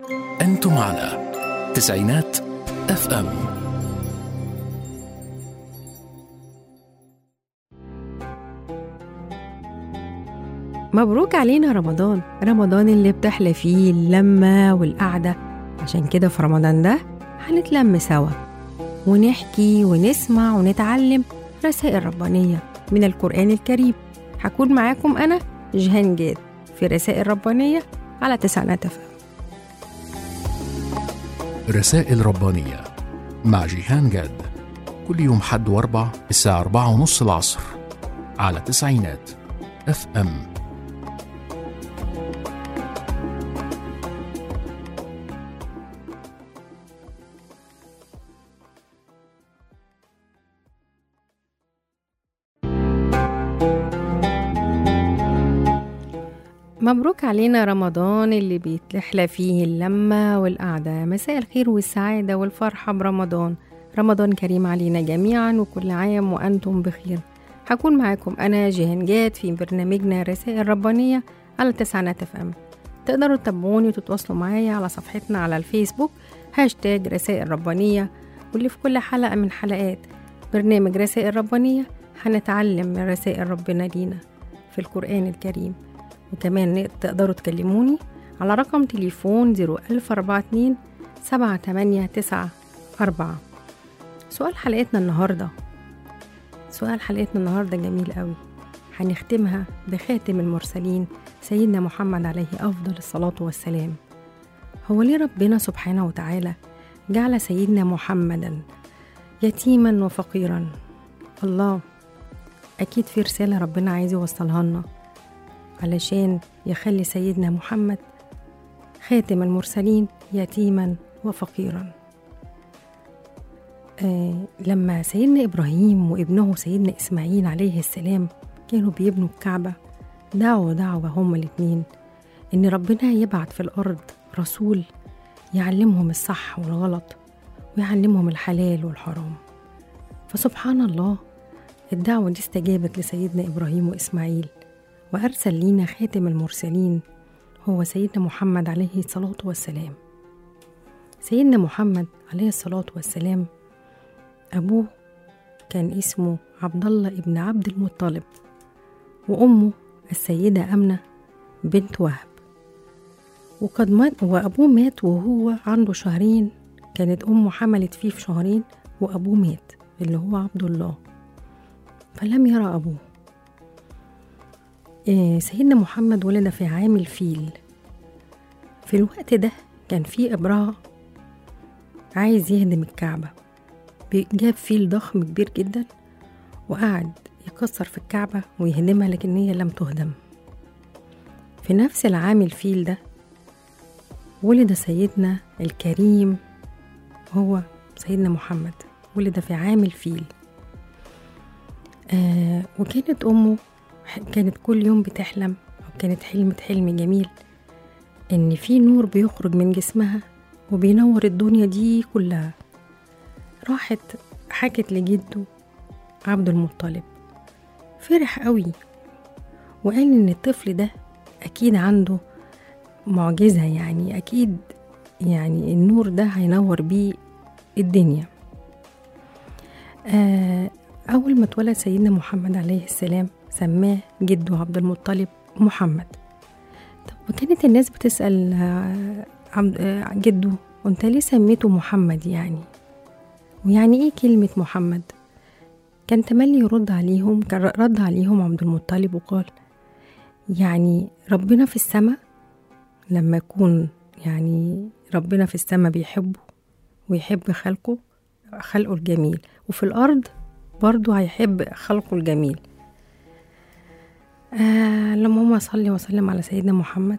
أنتم على تسعينات اف ام مبروك علينا رمضان رمضان اللي بتحلى فيه اللمة والقعدة عشان كده في رمضان ده هنتلم سوا ونحكي ونسمع ونتعلم رسائل ربانية من القرآن الكريم هكون معاكم أنا جهان جاد في رسائل ربانية على تسعينات أفهم رسائل ربانية مع جيهان جاد كل يوم حد واربع الساعة أربعة ونص العصر على تسعينات اف ام مبروك علينا رمضان اللي بيتحلى فيه اللمة والقعدة مساء الخير والسعادة والفرحة برمضان رمضان كريم علينا جميعا وكل عام وأنتم بخير هكون معاكم أنا جيهان جاد في برنامجنا رسائل ربانية على تسعينات اف ام تقدروا تتابعوني وتتواصلوا معايا على صفحتنا على الفيسبوك هاشتاج رسائل ربانية واللي في كل حلقة من حلقات برنامج رسائل ربانية هنتعلم من رسائل ربنا لينا في القرآن الكريم وكمان تقدروا تكلموني على رقم تليفون 01042 7894 سؤال حلقتنا النهاردة سؤال حلقتنا النهاردة جميل قوي هنختمها بخاتم المرسلين سيدنا محمد عليه أفضل الصلاة والسلام هو ليه ربنا سبحانه وتعالى جعل سيدنا محمدا يتيما وفقيرا الله أكيد في رسالة ربنا عايز يوصلها لنا علشان يخلي سيدنا محمد خاتم المرسلين يتيما وفقيرا آه لما سيدنا إبراهيم وابنه سيدنا إسماعيل عليه السلام كانوا بيبنوا الكعبة دعوا دعوة هما الاتنين إن ربنا يبعت في الأرض رسول يعلمهم الصح والغلط ويعلمهم الحلال والحرام فسبحان الله الدعوة دي استجابت لسيدنا إبراهيم وإسماعيل وأرسل لينا خاتم المرسلين هو سيدنا محمد عليه الصلاة والسلام سيدنا محمد عليه الصلاة والسلام أبوه كان اسمه عبد الله ابن عبد المطلب وأمه السيدة أمنة بنت وهب وقد مات وأبوه مات وهو عنده شهرين كانت أمه حملت فيه في شهرين وأبوه مات اللي هو عبد الله فلم يرى أبوه إيه سيدنا محمد ولد في عام الفيل في الوقت ده كان في إبرهة عايز يهدم الكعبة جاب فيل ضخم كبير جدا وقعد يكسر في الكعبة ويهدمها لكن هي لم تهدم في نفس العام الفيل ده ولد سيدنا الكريم هو سيدنا محمد ولد في عام الفيل آه وكانت أمه كانت كل يوم بتحلم أو كانت حلمت حلم جميل إن في نور بيخرج من جسمها وبينور الدنيا دي كلها راحت حكت لجده عبد المطلب فرح قوي وقال إن الطفل ده أكيد عنده معجزة يعني أكيد يعني النور ده هينور بيه الدنيا آه أول ما اتولد سيدنا محمد عليه السلام سماه جده عبد المطلب محمد طب وكانت الناس بتسأل عبد جده وانت ليه سميته محمد يعني ويعني ايه كلمة محمد كان تملي يرد عليهم كان رد عليهم عبد المطلب وقال يعني ربنا في السماء لما يكون يعني ربنا في السماء بيحبه ويحب خلقه خلقه الجميل وفي الأرض برضه هيحب خلقه الجميل آه اللهم صل وسلم على سيدنا محمد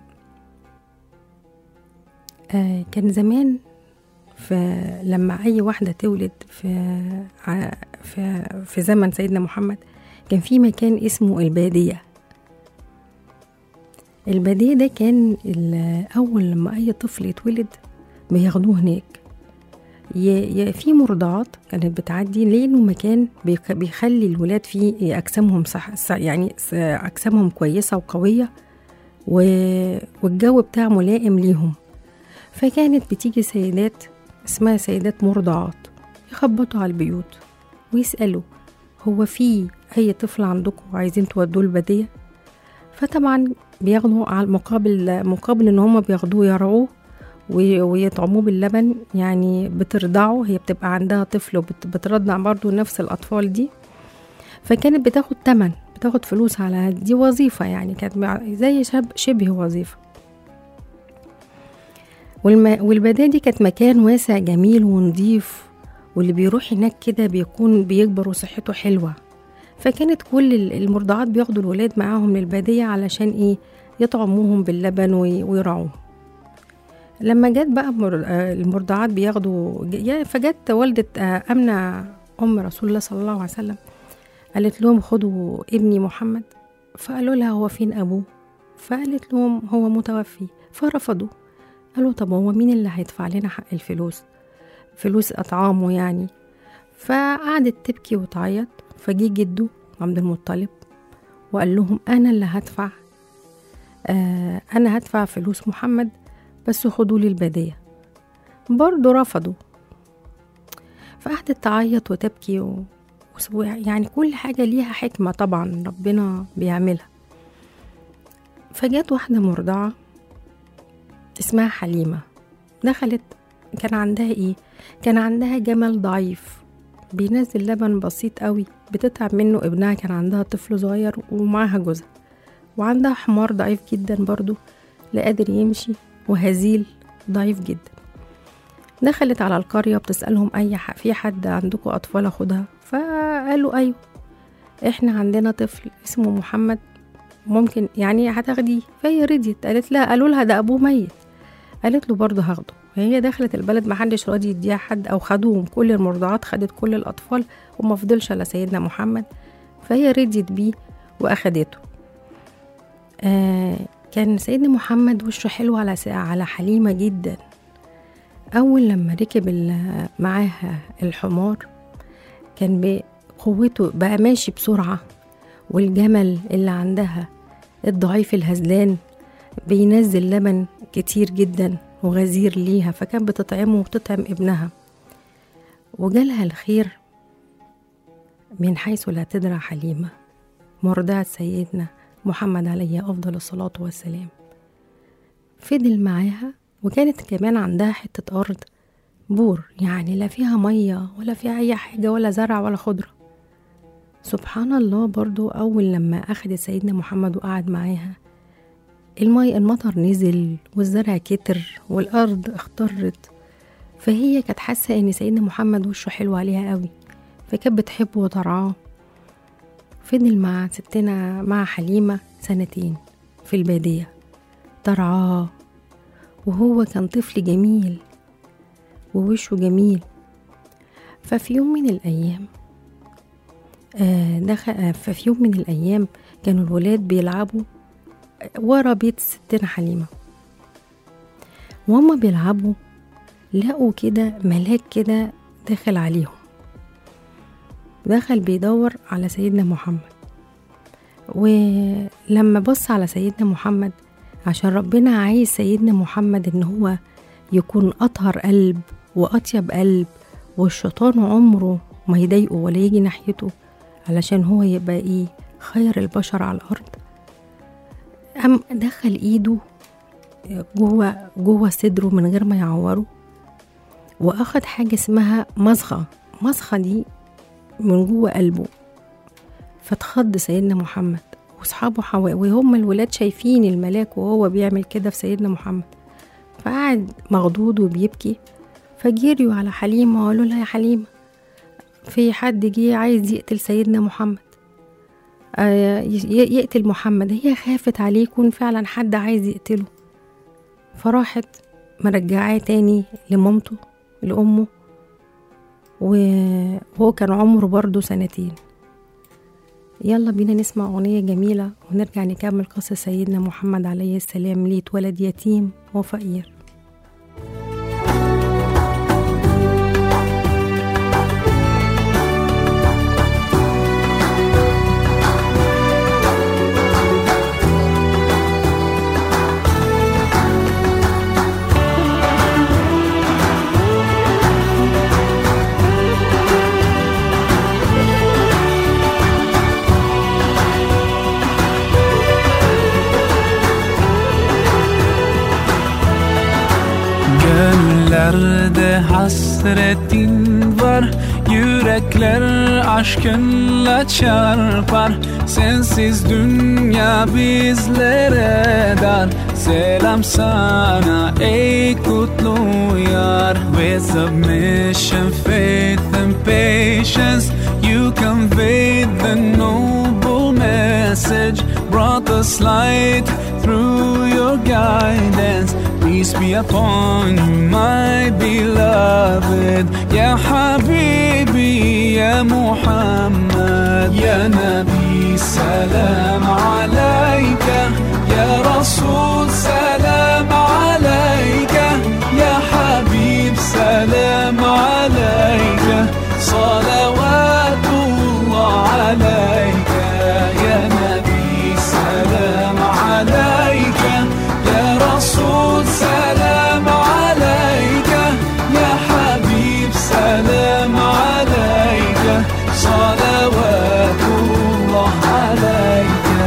آه كان زمان في لما أي واحدة تولد في في في زمن سيدنا محمد كان في مكان اسمه البادية البادية ده كان أول لما أي طفل يتولد بياخدوه هناك في مرضعات كانت بتعدي لانه مكان بيخلي الولاد فيه اجسامهم صح يعني اجسامهم كويسه وقويه والجو بتاعه ملائم ليهم فكانت بتيجي سيدات اسمها سيدات مرضعات يخبطوا على البيوت ويسألوا هو في أي طفل عندكم عايزين تودوه البدية فطبعا بياخدوا على المقابل مقابل ان هم بياخدوه يرعوه وي- ويطعموه باللبن يعني بترضعه هي بتبقى عندها طفل وبترضع برضو نفس الأطفال دي فكانت بتاخد تمن بتاخد فلوس على دي وظيفة يعني كانت مع- زي شب شبه وظيفة والم... والبداية دي كانت مكان واسع جميل ونضيف واللي بيروح هناك كده بيكون بيكبر وصحته حلوة فكانت كل ال- المرضعات بياخدوا الولاد معاهم للبادية علشان ايه يطعموهم باللبن وي- ويرعوهم لما جت بقى مر- آه، المرضعات بياخدوا ج- يا- فجت والدة آه، أمنة أم رسول الله صلى الله عليه وسلم قالت لهم خدوا ابني محمد فقالوا لها هو فين أبوه فقالت لهم هو متوفي فرفضوا قالوا طب هو مين اللي هيدفع لنا حق الفلوس فلوس أطعامه يعني فقعدت تبكي وتعيط فجي جده عبد المطلب وقال لهم أنا اللي هدفع آه أنا هدفع فلوس محمد بس خدوا لي البادية برضه رفضوا فقعدت تعيط وتبكي و... و- يعني كل حاجة ليها حكمة طبعا ربنا بيعملها فجت واحدة مرضعة اسمها حليمة دخلت كان عندها ايه كان عندها جمل ضعيف بينزل لبن بسيط قوي بتتعب منه ابنها كان عندها طفل صغير ومعاها جوزها وعندها حمار ضعيف جدا برضو لا قادر يمشي وهزيل ضعيف جدا دخلت على القرية بتسألهم أي ح... في حد عندكم أطفال أخدها فقالوا أيوه إحنا عندنا طفل اسمه محمد ممكن يعني هتاخديه فهي رضيت قالت لها قالوا لها ده أبوه ميت قالت له برضه هاخده هي دخلت البلد محدش راضي يديها حد أو خدوهم كل المرضعات خدت كل الأطفال وما فضلش إلا سيدنا محمد فهي رضيت بيه وأخدته آه كان سيدنا محمد وشه حلو على س- على حليمة جدا أول لما ركب ال- معاها الحمار كان بقوته بقى ماشي بسرعة والجمل اللي عندها الضعيف الهزلان بينزل لبن كتير جدا وغزير ليها فكان بتطعمه وتطعم ابنها وجالها الخير من حيث لا تدرى حليمة مرضعة سيدنا محمد عليه أفضل الصلاة والسلام فضل معاها وكانت كمان عندها حتة أرض بور يعني لا فيها مية ولا فيها أي حاجة ولا زرع ولا خضرة سبحان الله برضو أول لما أخدت سيدنا محمد وقعد معاها المي المطر نزل والزرع كتر والأرض اخضرت فهي كانت حاسة إن سيدنا محمد وشه حلو عليها قوي فكانت بتحبه وترعاه فضل مع ستنا مع حليمة سنتين في البادية ترعاه وهو كان طفل جميل ووشه جميل ففي يوم من الأيام آه دخل آه ففي يوم من الأيام كانوا الولاد بيلعبوا ورا بيت ستنا حليمة وهما بيلعبوا لقوا كده ملاك كده داخل عليهم دخل بيدور على سيدنا محمد ولما بص على سيدنا محمد عشان ربنا عايز سيدنا محمد ان هو يكون اطهر قلب واطيب قلب والشيطان عمره ما يضايقه ولا يجي ناحيته علشان هو يبقى ايه خير البشر على الارض قام دخل ايده جوه جوه صدره من غير ما يعوره واخد حاجه اسمها مصغى مصغى دي من جوه قلبه فاتخض سيدنا محمد واصحابه حوا وهم الولاد شايفين الملاك وهو بيعمل كده في سيدنا محمد فقعد مخضوض وبيبكي فجريوا على حليمة وقالوا لها يا حليمة في حد جه عايز يقتل سيدنا محمد آه ي- يقتل محمد هي خافت عليه يكون فعلا حد عايز يقتله فراحت مرجعاه تاني لمامته لأمه و- وهو كان عمره برضه سنتين يلا بينا نسمع أغنية جميلة ونرجع نكمل قصة سيدنا محمد عليه السلام ليه اتولد يتيم وفقير Derde hasretin var Yürekler aşkınla çarpar Sensiz dünya bizlere dar Selam sana ey kutlu yar With submission, faith and patience You conveyed the noble message Brought us light through your guidance Peace be upon you, my beloved Ya Habibi, Ya Muhammad Ya Nabi, salam alayka Ya Rasul, salam alayka Ya Habib, salam alayka Salawatullah alayka Ya Nabi, salam alayka Ya Rasul, salam alayka Ya Habib, salam alayka Salawatullah alayka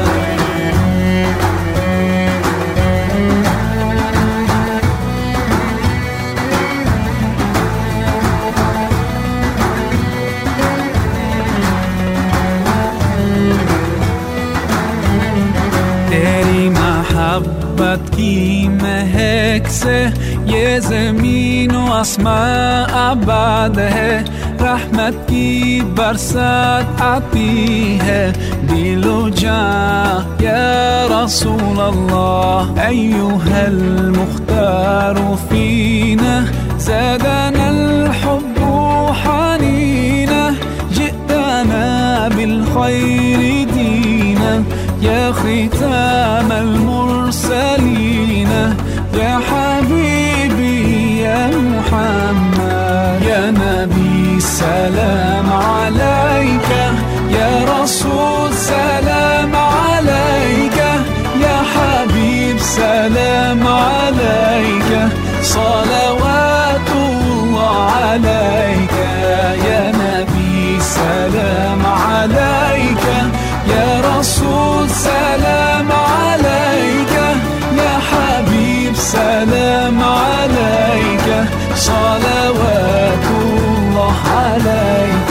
तेरी मोहब्बत की महक से ये जमीन व आसमां आबाद है रहमत की बरसात आती है दिलो जा या रसूल अल्लाह أيها المختار فينا زادنا الحب حنينا جئتنا بالخير دينا يا ختام المرسلين يا حبيبي يا محمد يا نبي سلام عليك يا رسول سلام عليك يا حبيب سلام عليك صلوات الله عليك يا نبي سلام عليك يا رسول سلام عليك يا حبيب سلام عليك صلوات الله عليك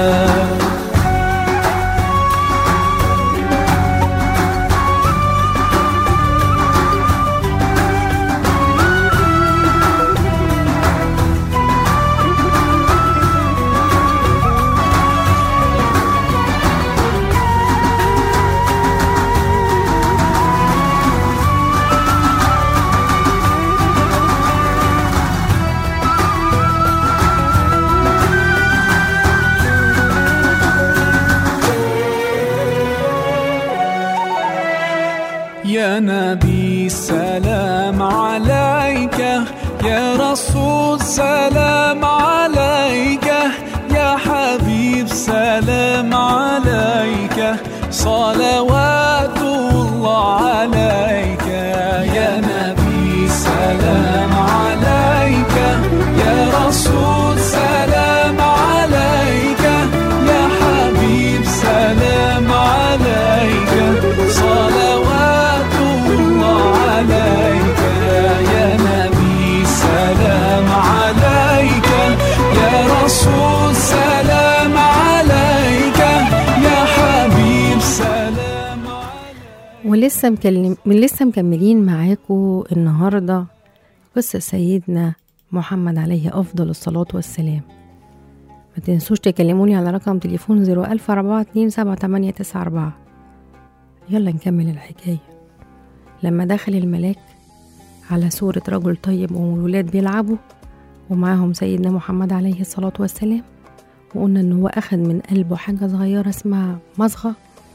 يا نبي سلام عليك يا رسول سلام عليك يا حبيب سلام عليك صلوات الله عليك يا نبي سلام عليك يا رسول سلام عليك يا حبيب سلام عليك صلوات الله عليك يا نبي سلام عليك يا رسول سلام عليك يا حبيب سلام عليك ولسه مكلم من لسه مكملين معاكم النهارده قصة سيدنا محمد عليه أفضل الصلاة والسلام ما تنسوش تكلموني على رقم تليفون زيرو ألف أربعة اتنين سبعة تمانية تسعة أربعة يلا نكمل الحكاية لما دخل الملاك على صورة رجل طيب والولاد بيلعبوا ومعاهم سيدنا محمد عليه الصلاة والسلام وقلنا إن هو أخد من قلبه حاجة صغيرة اسمها مصغى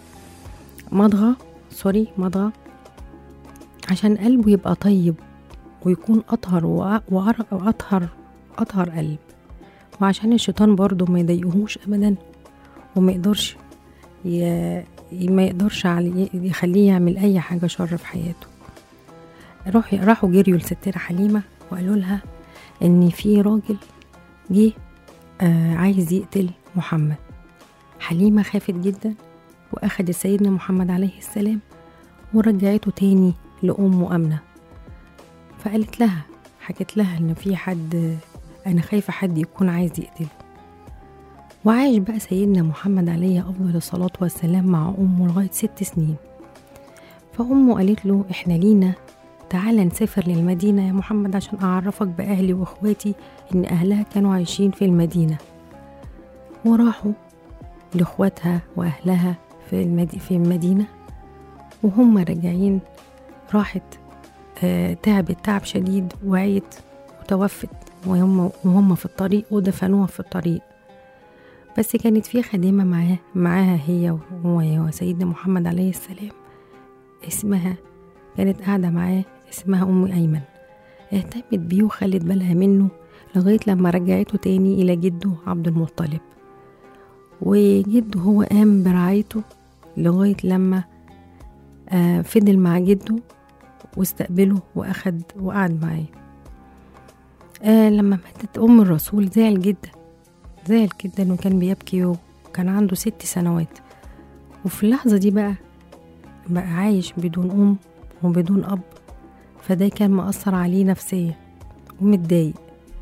مضغة سوري مضغة عشان قلبه يبقى طيب ويكون أطهر وأ- وأر- وأطهر أطهر قلب وعشان الشيطان برضه ما يضايقهوش أبدا وما يقدرش ي... ما يقدرش عليه يخليه يعمل أي حاجة شر في حياته روح راحوا جريوا لستنا حليمة وقالوا لها إن في راجل جه آه عايز يقتل محمد حليمة خافت جدا وأخدت سيدنا محمد عليه السلام ورجعته تاني لأمه أمنة فقالت لها حكت لها إن في حد أنا خايفة حد يكون عايز يقتله وعاش بقى سيدنا محمد عليه أفضل الصلاة والسلام مع أمه لغاية ست سنين فأمه قالت له إحنا لينا تعالى نسافر للمدينة يا محمد عشان أعرفك بأهلي وإخواتي إن أهلها كانوا عايشين في المدينة وراحوا لإخواتها وأهلها في, المدي في المدينة وهم راجعين راحت آه تعبت تعب شديد وعيت وتوفت وهم, وهم في الطريق ودفنوها في الطريق بس كانت في خادمة معاه معاها هي وسيدنا محمد عليه السلام اسمها كانت قاعدة معاه اسمها أم أيمن اهتمت بيه وخلت بالها منه لغاية لما رجعته تاني إلى جده عبد المطلب وجده هو قام برعايته لغاية لما آه فضل مع جده واستقبله وأخد وقعد معاه آه لما ماتت أم الرسول زعل جدا زعل جدا وكان بيبكي وكان عنده ست سنوات وفي اللحظة دي بقى بقى عايش بدون أم وبدون أب فده كان مأثر عليه نفسيا ومتضايق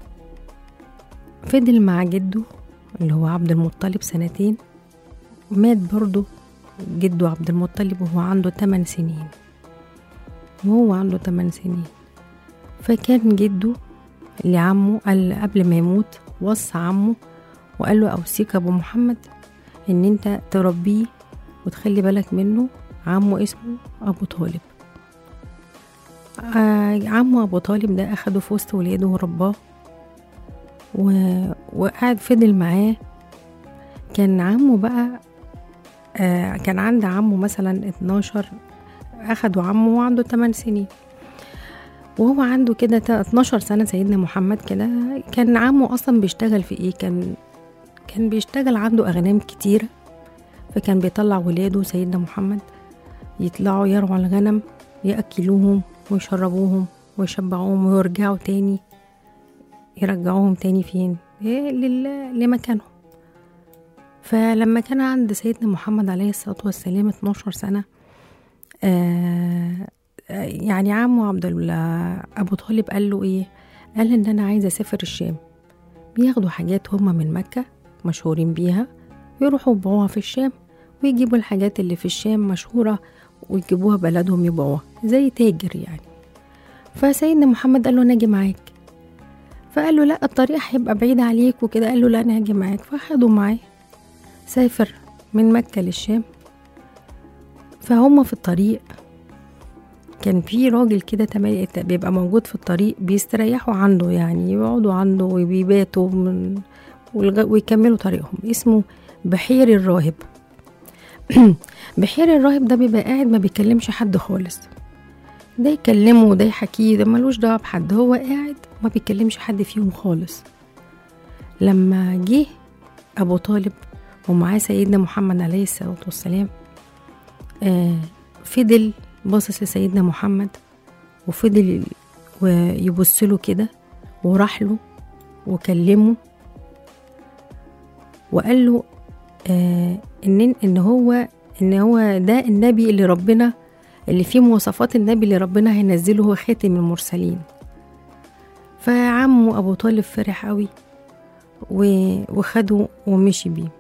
فضل مع جده اللي هو عبد المطلب سنتين مات برضه جده عبد المطلب وهو عنده 8 سنين وهو عنده 8 سنين فكان جده لعمه قال قبل ما يموت وصى عمه وقال له أوصيك أبو محمد إن أنت تربيه وتخلي بالك منه عمه اسمه أبو طالب آه عمه أبو طالب ده أخده في وسط ولاده ورباه و... وقعد فضل معاه كان عمه بقى آه كان عند عمه مثلا 12 أخده عمه وهو عنده 8 سنين وهو عنده كده 12 سنة سيدنا محمد كده كان عمه أصلا بيشتغل في إيه كان كان بيشتغل عنده أغنام كتيرة فكان بيطلع ولاده سيدنا محمد يطلعوا يرعوا الغنم يأكلوهم ويشربوهم ويشبعوهم ويرجعوا تاني يرجعوهم تاني فين إيه لل... لمكانهم فلما كان عند سيدنا محمد عليه الصلاة والسلام 12 سنة آه يعني عمه عبد أبو طالب قال له إيه قال إن أنا عايزة أسافر الشام بياخدوا حاجات هما من مكة مشهورين بيها يروحوا يبيعوها في الشام ويجيبوا الحاجات اللي في الشام مشهورة ويجيبوها بلدهم يبيعوها زي تاجر يعني فسيدنا محمد قال له أنا أجي معاك فقال له لا الطريق هيبقى بعيد عليك وكده قال له لا أنا هاجي معاك فأخده معاه سافر من مكة للشام فهم في الطريق كان في راجل كده بيبقى موجود في الطريق بيستريحوا عنده يعني يقعدوا عنده وبيباتوا من ويكملوا طريقهم اسمه بحير الراهب بحير الراهب ده بيبقى قاعد ما بيكلمش حد خالص ده يكلمه وده يحكيه ده ملوش دعوه بحد هو قاعد ما بيكلمش حد فيهم خالص لما جه ابو طالب ومعاه سيدنا محمد عليه الصلاه والسلام آه فضل باصص لسيدنا محمد وفضل ويبص له كده وراح له وكلمه وقال له آه ان ان هو ان هو ده النبي اللي ربنا اللي فيه مواصفات النبي اللي ربنا هينزله هو خاتم المرسلين فعمه ابو طالب فرح قوي وخده ومشي بيه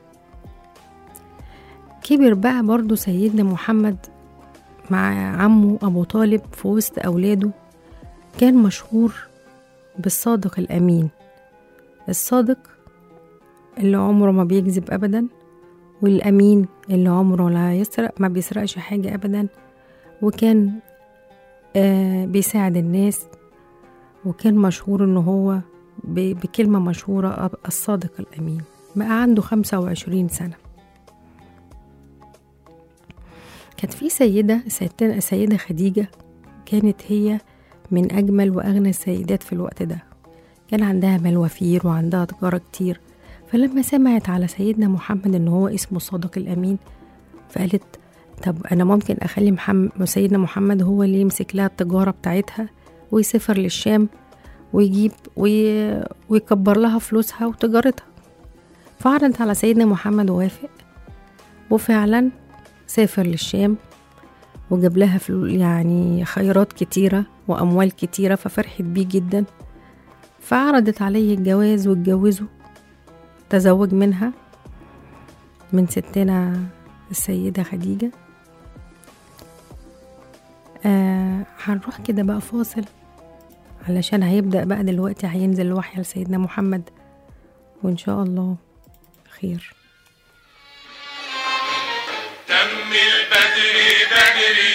كبر بقى برضو سيدنا محمد مع عمه أبو طالب في وسط أولاده كان مشهور بالصادق الأمين الصادق اللي عمره ما بيكذب أبدا والأمين اللي عمره لا يسرق ما بيسرقش حاجة أبدا وكان آه بيساعد الناس وكان مشهور إن هو بكلمة مشهورة الصادق الأمين بقى عنده خمسة وعشرين سنة كانت في سيدة سيدة خديجة كانت هي من أجمل وأغنى السيدات في الوقت ده كان عندها مال وفير وعندها تجارة كتير فلما سمعت على سيدنا محمد إن هو اسمه صادق الأمين فقالت طب أنا ممكن أخلي محمد سيدنا محمد هو اللي يمسك لها التجارة بتاعتها ويسافر للشام ويجيب وي... ويكبر لها فلوسها وتجارتها فعرضت على سيدنا محمد ووافق وفعلا سافر للشام وجاب لها يعني خيرات كتيرة وأموال كتيرة ففرحت بيه جدا فعرضت عليه الجواز واتجوزه تزوج منها من ستنا السيدة خديجة آه هنروح كده بقى فاصل علشان هيبدأ بقى دلوقتي هينزل الوحي لسيدنا محمد وإن شاء الله خير تم البدري بدري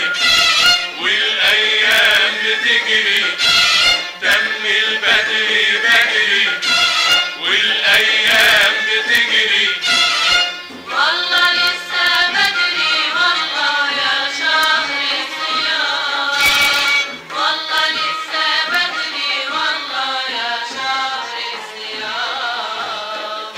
والايام بتجري تم البدري بدري والايام بتجري والله لسه بدري والله يا شهر الصيام والله لسه بدري والله يا شهر الصيام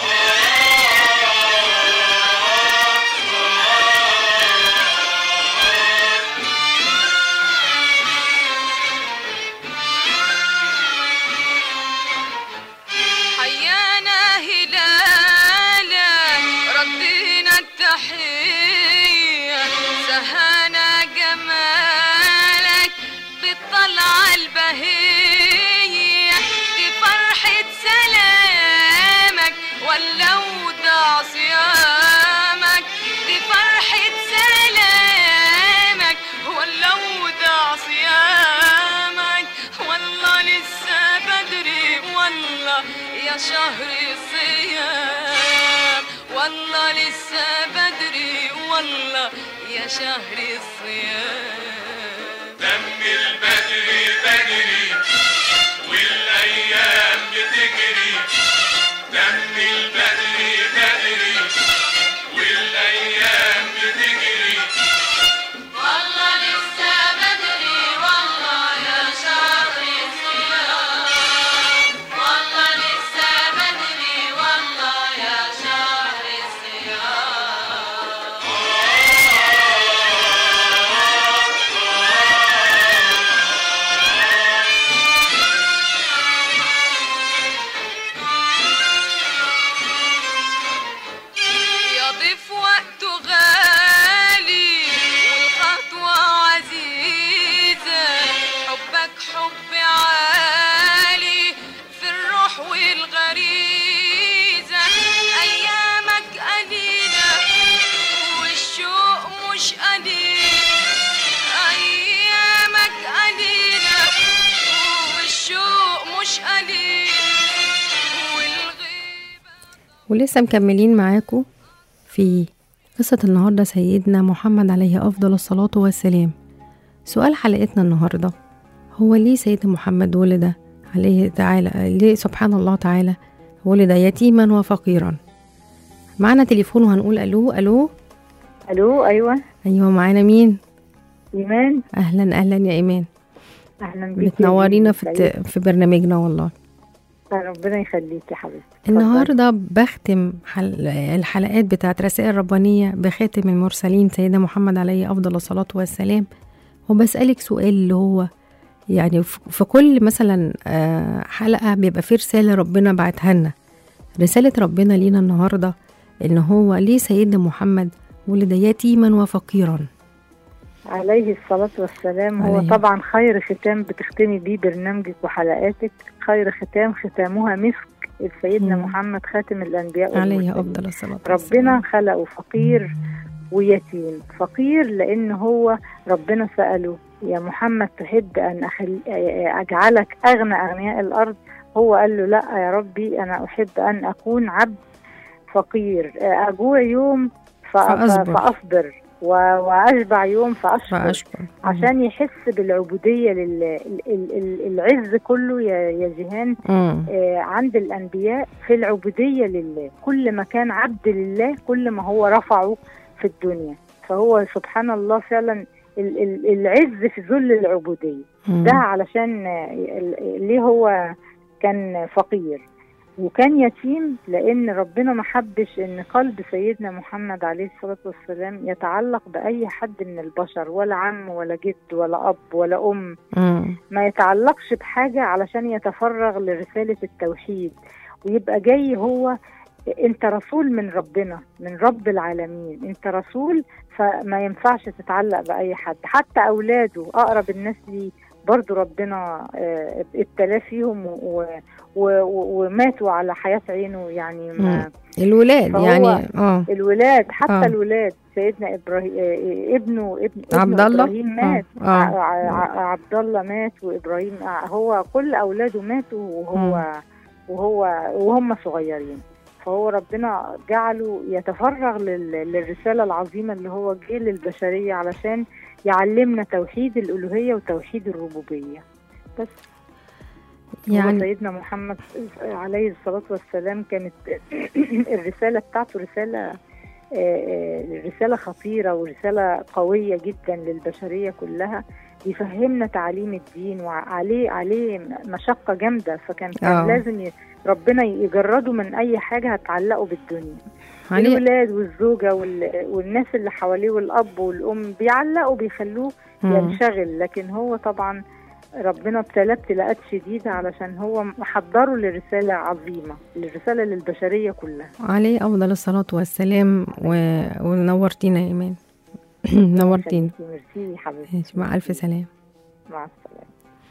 حيانا هلالا ردينا التحية سهانا جمالك بالطلعة البهية دي فرحة سلامك ولا ودع صيامك دي فرحة سلامك ولا ودع صيامك والله لسه بدري والله يا شهر الصيام والله لسه بدري والله يا شهر الصيام تم البدري بدري والايام بتجري تم البدري بدري والايام بتجري والله لسه بدري والله يا شهر الصيام والله لسه بدري والله يا شهر الصيام يضيف وقته غالي والخطوة عزيزة حبك حب عالي في الروح والغريزة أيامك قليلة والشوق مش قليل أيامك قليلة والشوق مش قليل والغيبة ولسه مكملين معاكم في قصة النهاردة سيدنا محمد عليه أفضل الصلاة والسلام سؤال حلقتنا النهاردة هو ليه سيدنا محمد ولد عليه تعالى ليه سبحان الله تعالى ولد يتيما وفقيرا معنا تليفون وهنقول ألو ألو الو ايوه أيوة معانا مين ايمان أهلا أهلا يا إيمان اهلا بيكي بتنورينا في, سعيدة. الت... في برنامجنا والله ربنا يخليكي يا حبيبتي اتفضلي. النهارده بختم حل... الحلقات بتاعت رسائل ربانية بخاتم المرسلين سيدنا محمد عليه أفضل الصلاة والسلام وبسألك سؤال اللي هو يعني ف- في كل مثلا آه، حلقة بيبقى فيه رسالة ربنا بعتها لنا رسالة ربنا لينا النهاردة إن هو ليه سيدنا محمد ولد يتيما وفقيرا عليه الصلاة والسلام هو عليه. طبعا خير ختام بتختمي بيه برنامجك وحلقاتك خير ختام ختامها مسك سيدنا مم. محمد خاتم الأنبياء عليه والمرسلين. أفضل الصلاة ربنا والسلام خلقه فقير ويتيم فقير لأن هو ربنا سأله يا محمد تحب أن أخل... أجعلك أغنى أغنياء الأرض هو قال له لا يا ربي أنا أحب أن أكون عبد فقير أجوع يوم ف... فأصبر. فأصبر و... وأشبع يوم فأشكر فأشكر عشان يحس بالعبودية لل... ال- ال- ال- العز كله يا, يا جيهان مم. آه، عند الأنبياء في العبودية لله كل ما كان عبد لله كل ما هو رفعه في الدنيا فهو سبحان الله فعلا ال- ال- العز في ذل العبودية مم. ده علشان آه، ال- ليه هو كان فقير وكان يتيم لأن ربنا ما حبش إن قلب سيدنا محمد عليه الصلاة والسلام يتعلق بأي حد من البشر ولا عم ولا جد ولا أب ولا أم مم. ما يتعلقش بحاجة علشان يتفرغ لرسالة التوحيد ويبقى جاي هو انت رسول من ربنا من رب العالمين انت رسول فما ينفعش تتعلق بأي حد حتى أولاده أقرب الناس ليه برضو ربنا آه، ابتلاه فيهم و- و- و- وماتوا على حياة عينه يعني ما الولاد فهو- يعني اه الولاد حتى آه. الولاد سيدنا ابراهيم آه، ابنه ابن عبد ابنه الله؟ ابراهيم مات آه. ع- ع- عبد الله مات وابراهيم آه، هو كل اولاده ماتوا وهو وهو وهم صغيرين فهو ربنا جعله يتفرغ لل- للرسالة العظيمة اللي هو جه للبشرية علشان يعلمنا توحيد الألوهية وتوحيد الربوبية بس يعني يعني سيدنا محمد عليه الصلاة والسلام كانت الرسالة بتاعته رسالة آه، آه، رسالة خطيرة ورسالة قوية جدا للبشرية كلها يفهمنا تعاليم الدين وعليه عليه مشقة جامدة فكان كان آه. لازم ي- ربنا يجرده من أي حاجة هتعلقه بالدنيا عليه الولاد والزوجة وال- والناس اللي حواليه والأب والأم بيعلقوا بيخلوه مم. ينشغل لكن هو طبعا ربنا ابتلاه ابتلاءات شديدة علشان هو محضره لرسالة عظيمة للرسالة للبشرية كلها عليه أفضل الصلاة والسلام و... ونورتينا يا إيمان نورتينا ميرسي حبيبتي ماشي، مع ألف سلام مع السلامة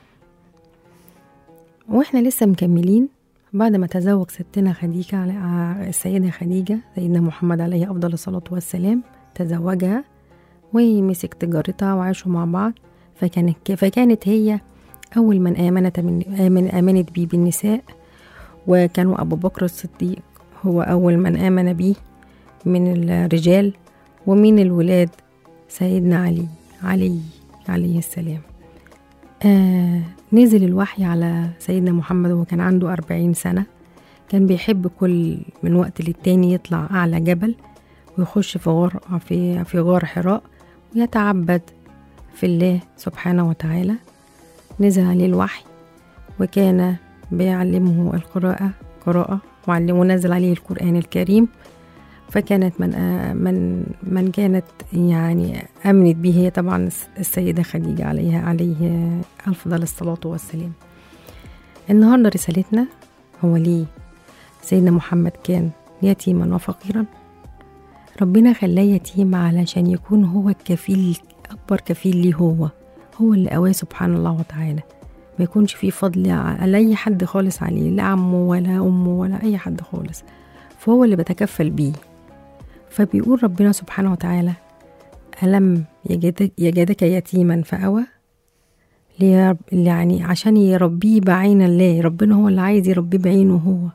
واحنا لسه مكملين بعد ما تزوج ستنا خديجة على ع- السيدة خديجة سيدنا محمد عليه أفضل الصلاة والسلام تزوجها ومسك تجارتها وعاشوا مع بعض فكانت فكانت هي أول من آمنت من آمن آمنت بيه بالنساء وكانوا أبو بكر الصديق هو أول من آمن بيه من الرجال ومن الولاد سيدنا علي علي عليه السلام آه نزل الوحي على سيدنا محمد وهو كان عنده أربعين سنة كان بيحب كل من وقت للتاني يطلع أعلى جبل ويخش في غار في في غار حراء ويتعبد في الله سبحانه وتعالى نزل عليه الوحي وكان بيعلمه القراءة قراءة وعلمه نزل عليه القرآن الكريم فكانت من آه من من كانت يعني امنت به هي طبعا السيده خديجه عليها عليه افضل الصلاه والسلام النهارده رسالتنا هو ليه سيدنا محمد كان يتيما وفقيرا ربنا خلاه يتيم علشان يكون هو الكفيل اكبر كفيل ليه هو هو اللي قواه سبحان الله وتعالى ما يكونش فيه فضل على اي حد خالص عليه لا عمه ولا امه ولا اي حد خالص فهو اللي بتكفل بيه فبيقول ربنا سبحانه وتعالى ألم يجدك, يجدك يتيما فأوى ليرب يعني عشان يربيه بعين الله ربنا هو اللي عايز يربيه بعينه هو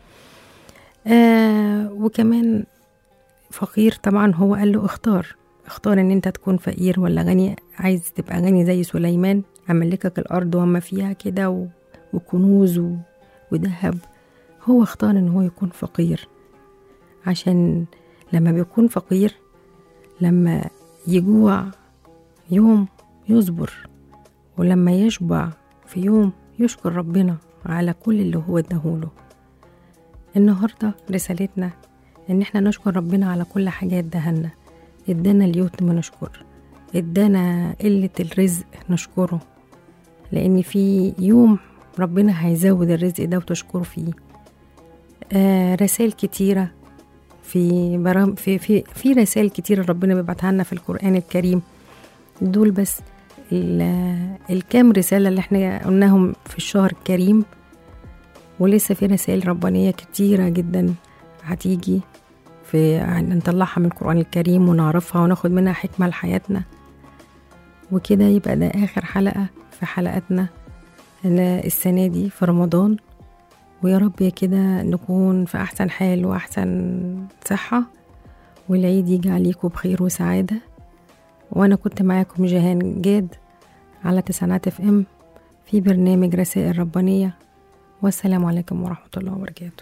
آه وكمان فقير طبعا هو قال له اختار اختار ان انت تكون فقير ولا غني عايز تبقى غني زي سليمان املكك الارض وما فيها كده و- وكنوز و- وذهب هو اختار ان هو يكون فقير عشان لما بيكون فقير لما يجوع يوم يصبر ولما يشبع في يوم يشكر ربنا على كل اللي هو اداهوله النهاردة رسالتنا ان احنا نشكر ربنا على كل حاجة ادهنا ادانا اليتم نشكر ادانا قلة الرزق نشكره لان في يوم ربنا هيزود الرزق ده وتشكره فيه آه رسائل كتيرة في برام في في في رسائل كتيرة ربنا بيبعتها لنا في القرآن الكريم دول بس ال- الكام رسالة اللي احنا قلناهم في الشهر الكريم ولسه في رسائل ربانية كتيرة جدا هتيجي في يعني نطلعها من القرآن الكريم ونعرفها وناخد منها حكمة لحياتنا وكده يبقى ده آخر حلقة في حلقاتنا السنة دي في رمضان ويا رب يا كده نكون في أحسن حال وأحسن صحة والعيد يجي عليكم بخير وسعادة وأنا كنت معاكم جيهان جاد على تسعينات اف ام في برنامج رسائل ربانية والسلام عليكم ورحمة الله وبركاته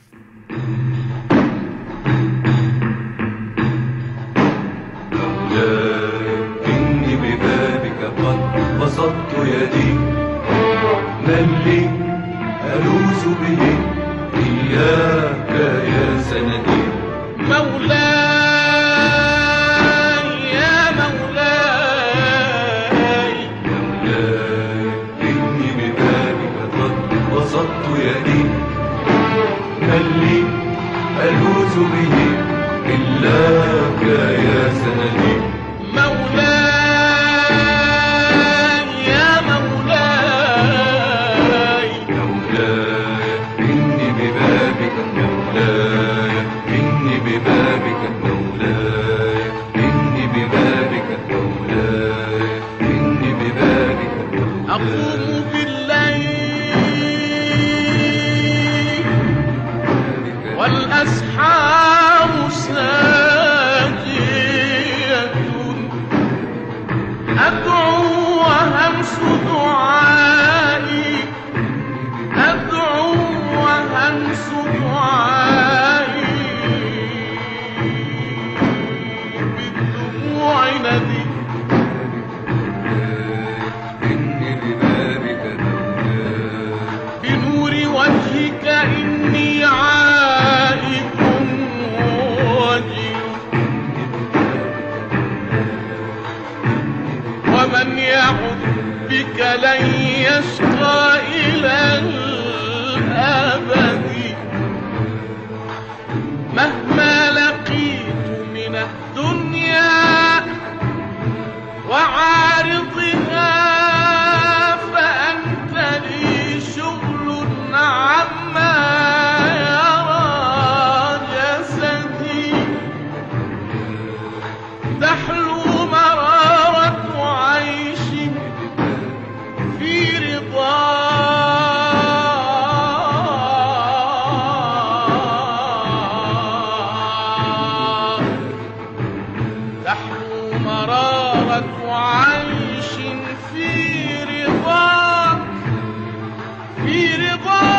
إني ببابك قد بسطت يدي من لي ألوذ به إياك يا سندي مولاي يا مولاي مولاي إني ببابك قد بسطت يدي من لي ألوذ به إلاك يا سندي مولاي يا مولاي برضاك